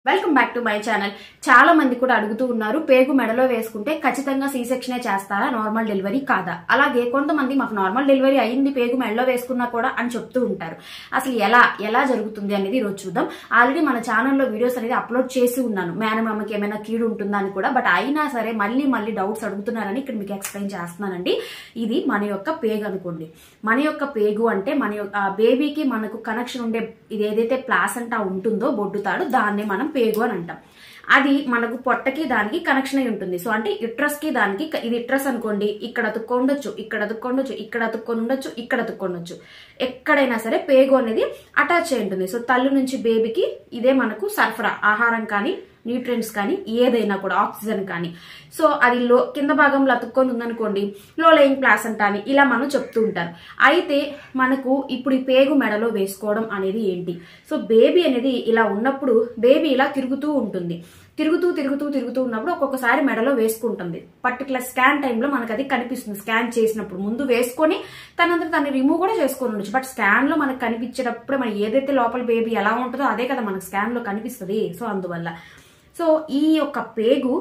welcome back to my channel చాలా మంది కూడా అడుగుతూ ఉన్నారు పేగు మెడలో వేసుకుంటే ఖచ్చితంగా సీ సెక్షనే చేస్తారా నార్మల్ డెలివరీ కాదా అలాగే కొంతమంది మాకు నార్మల్ డెలివరీ అయింది పేగు మెడలో వేసుకున్నా కూడా అని చెప్తూ ఉంటారు అసలు ఎలా ఎలా జరుగుతుంది అనేది ఈరోజు చూద్దాం ఆల్రెడీ మన ఛానల్లో వీడియోస్ అనేది అప్లోడ్ చేసి ఉన్నాను మేనమామకి ఏమైనా కీడు ఉంటుందా అని కూడా బట్ అయినా సరే మళ్ళీ మళ్ళీ డౌట్స్ అడుగుతున్నారని ఇక్కడ మీకు ఎక్స్ప్లెయిన్ చేస్తున్నానండి ఇది మన యొక్క పేగు అనుకోండి మన యొక్క పేగు అంటే మన యొక్క ఆ బేబీకి మనకు కనెక్షన్ ఉండే ఇది ఏదైతే ప్లాసంటా ఉంటుందో బొడ్డుతాడు దాన్ని మనం పేగు అని అంటాం అది మనకు పొట్టకి దానికి కనెక్షన్ అయి ఉంటుంది సో అంటే ఇట్రస్ కి దానికి క- ఇది ఇట్రస్ అనుకోండి ఇక్కడ అతుక్కొండొచ్చు ఇక్కడ అతుక్కొండొచ్చు ఇక్కడ అతుక్కొని ఉండొచ్చు ఇక్కడ అతుక్కొండొచ్చు ఎక్కడైనా సరే పేగు అనేది అటాచ్ అయి ఉంటుంది సో తల్లి నుంచి బేబీకి ఇదే మనకు సరఫరా ఆహారం కానీ న్యూట్రియంట్స్ కానీ ఏదైనా కూడా ఆక్సిజన్ కానీ సో అది లో కింద భాగంలో అతుక్కొని ఉందనుకోండి లో లేయింగ్ ప్లాసంటా అని ఇలా మనం చెప్తూ ఉంటారు అయితే మనకు ఇప్పుడు ఈ పేగు మెడలో వేసుకోవడం అనేది ఏంటి సో బేబీ అనేది ఇలా ఉన్నప్పుడు బేబీ ఇలా తిరుగుతూ ఉంటుంది తిరుగుతూ తిరుగుతూ తిరుగుతూ ఉన్నప్పుడు ఒక్కొక్కసారి మెడలో వేసుకుంటుంది పర్టికులర్ స్కాన్ టైంలో మనకు అది కనిపిస్తుంది స్కాన్ చేసినప్పుడు ముందు వేసుకొని తనంతా తను రిమూవ్ కూడా చేసుకొని ఉండొచ్చు బట్ స్కాన్ లో మనకు కనిపించేటప్పుడు మన ఏదైతే లోపల బేబీ ఎలా ఉంటుందో అదే కదా మనకు స్కాన్ లో కనిపిస్తుంది సో అందువల్ల సో ఈ యొక్క పేగు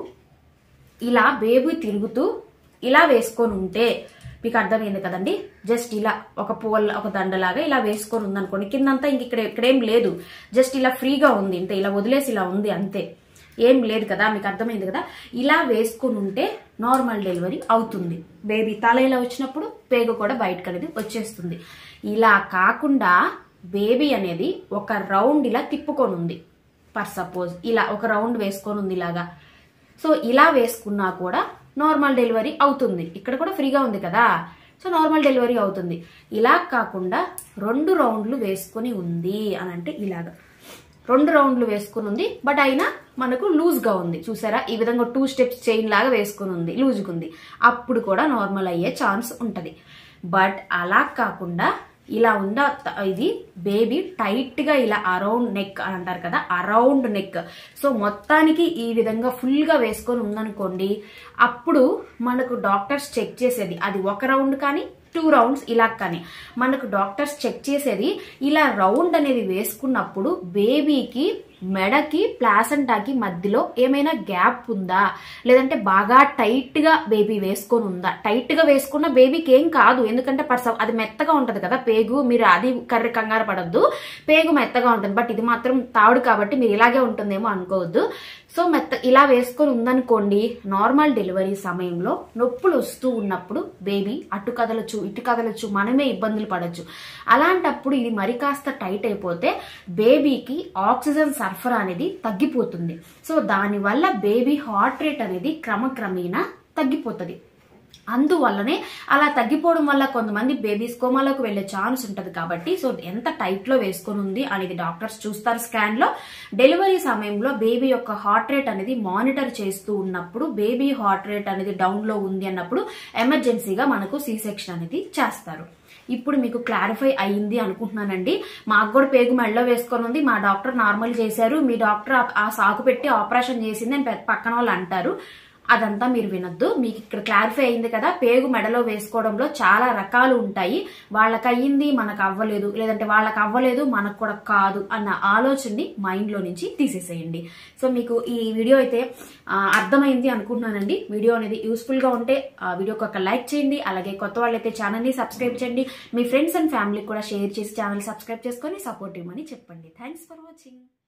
ఇలా బేబీ తిరుగుతూ ఇలా వేసుకొని ఉంటే మీకు అర్థమైంది కదండి జస్ట్ ఇలా ఒక పోల్ ఒక దండలాగా ఇలా వేసుకొని ఉందనుకోండి కిందంతా ఇంక ఇక్కడ ఇక్కడేం లేదు జస్ట్ ఇలా ఫ్రీగా ఉంది ఇంతే ఇలా వదిలేసి ఇలా ఉంది అంతే ఏం లేదు కదా మీకు అర్థమైంది కదా ఇలా వేసుకొని ఉంటే నార్మల్ డెలివరీ అవుతుంది బేబీ తల ఇలా వచ్చినప్పుడు పేగు కూడా బయటకు అనేది వచ్చేస్తుంది ఇలా కాకుండా బేబీ అనేది ఒక రౌండ్ ఇలా తిప్పుకొని ఉంది పర్ సపోజ్ ఇలా ఒక రౌండ్ వేసుకొని ఉంది ఇలాగా సో ఇలా వేసుకున్నా కూడా నార్మల్ డెలివరీ అవుతుంది ఇక్కడ కూడా ఫ్రీగా ఉంది కదా సో నార్మల్ డెలివరీ అవుతుంది ఇలా కాకుండా రెండు రౌండ్లు వేసుకొని ఉంది అని అంటే ఇలాగా రెండు రౌండ్లు వేసుకుని ఉంది బట్ అయినా మనకు లూజ్గా ఉంది చూసారా ఈ విధంగా టూ స్టెప్స్ చైన్ లాగా వేసుకుని ఉంది లూజ్గా ఉంది అప్పుడు కూడా నార్మల్ అయ్యే ఛాన్స్ ఉంటుంది బట్ అలా కాకుండా ఇలా ఉన్న త- ఇది బేబీ టైట్ గా ఇలా అరౌండ్ నెక్ అని అంటారు కదా అరౌండ్ నెక్ సో మొత్తానికి ఈ విధంగా ఫుల్ గా వేసుకొని ఉందనుకోండి అప్పుడు మనకు డాక్టర్స్ చెక్ చేసేది అది ఒక రౌండ్ కానీ టూ రౌండ్స్ ఇలా కానీ మనకు డాక్టర్స్ చెక్ చేసేది ఇలా రౌండ్ అనేది వేసుకున్నప్పుడు బేబీకి మెడకి ప్లాసంటాకి మధ్యలో ఏమైనా గ్యాప్ ఉందా లేదంటే బాగా టైట్ గా బేబీ వేసుకొని ఉందా టైట్ గా వేసుకున్న బేబీకి ఏం కాదు ఎందుకంటే పర్స అది మెత్తగా ఉంటది కదా పేగు మీరు అది కర్రి కంగారు పడద్దు పేగు మెత్తగా ఉంటుంది బట్ ఇది మాత్రం తాడు కాబట్టి మీరు ఇలాగే ఉంటుందేమో అనుకోవద్దు సో మెత్త ఇలా వేసుకొని ఉందనుకోండి నార్మల్ డెలివరీ సమయంలో నొప్పులు వస్తూ ఉన్నప్పుడు బేబీ అటు కదలచ్చు ఇటు కదలచ్చు మనమే ఇబ్బందులు పడచ్చు అలాంటప్పుడు ఇది మరి కాస్త టైట్ అయిపోతే బేబీకి ఆక్సిజన్ సరఫరా అనేది తగ్గిపోతుంది సో దానివల్ల బేబీ హార్ట్ రేట్ అనేది క్రమక్రమేణా తగ్గిపోతుంది అందువల్లనే అలా తగ్గిపోవడం వల్ల కొంతమంది బేబీస్ కోమాలోకి వెళ్లే ఛాన్స్ ఉంటది కాబట్టి సో ఎంత టైట్ లో వేసుకొని ఉంది అనేది డాక్టర్స్ చూస్తారు స్కాన్ లో డెలివరీ సమయంలో బేబీ యొక్క హార్ట్ రేట్ అనేది మానిటర్ చేస్తూ ఉన్నప్పుడు బేబీ హార్ట్ రేట్ అనేది డౌన్ లో ఉంది అన్నప్పుడు ఎమర్జెన్సీగా మనకు సి సెక్షన్ అనేది చేస్తారు ఇప్పుడు మీకు క్లారిఫై అయ్యింది అనుకుంటున్నానండి మాకు కూడా పేగు మెడలో వేసుకొని ఉంది మా డాక్టర్ నార్మల్ చేశారు మీ డాక్టర్ ఆ- ఆ సాకు పెట్టి ఆపరేషన్ చేసింది అని పె- పక్కన వాళ్ళు అంటారు అదంతా మీరు వినొద్దు మీకు ఇక్కడ క్లారిఫై అయింది కదా పేగు మెడలో వేసుకోవడంలో చాలా రకాలు ఉంటాయి వాళ్ళకి అయ్యింది మనకు అవ్వలేదు లేదంటే వాళ్ళకి అవ్వలేదు మనకు కూడా కాదు అన్న ఆలోచనని మైండ్ లో నుంచి తీసేసేయండి సో మీకు ఈ వీడియో అయితే ఆ, అర్థమైంది అనుకుంటున్నానండి వీడియో అనేది యూస్ఫుల్ గా ఉంటే ఆ వీడియోకి ఒక లైక్ చేయండి అలాగే కొత్త వాళ్ళైతే ఛానల్ ని సబ్స్క్రైబ్ చేయండి మీ ఫ్రెండ్స్ అండ్ ఫ్యామిలీకి కూడా షేర్ చేసి ఛానల్ సబ్స్క్రైబ్ చేసుకొని సపోర్ట్ ఇవ్వమని చెప్పండి థ్యాంక్స్ ఫర్ వాచింగ్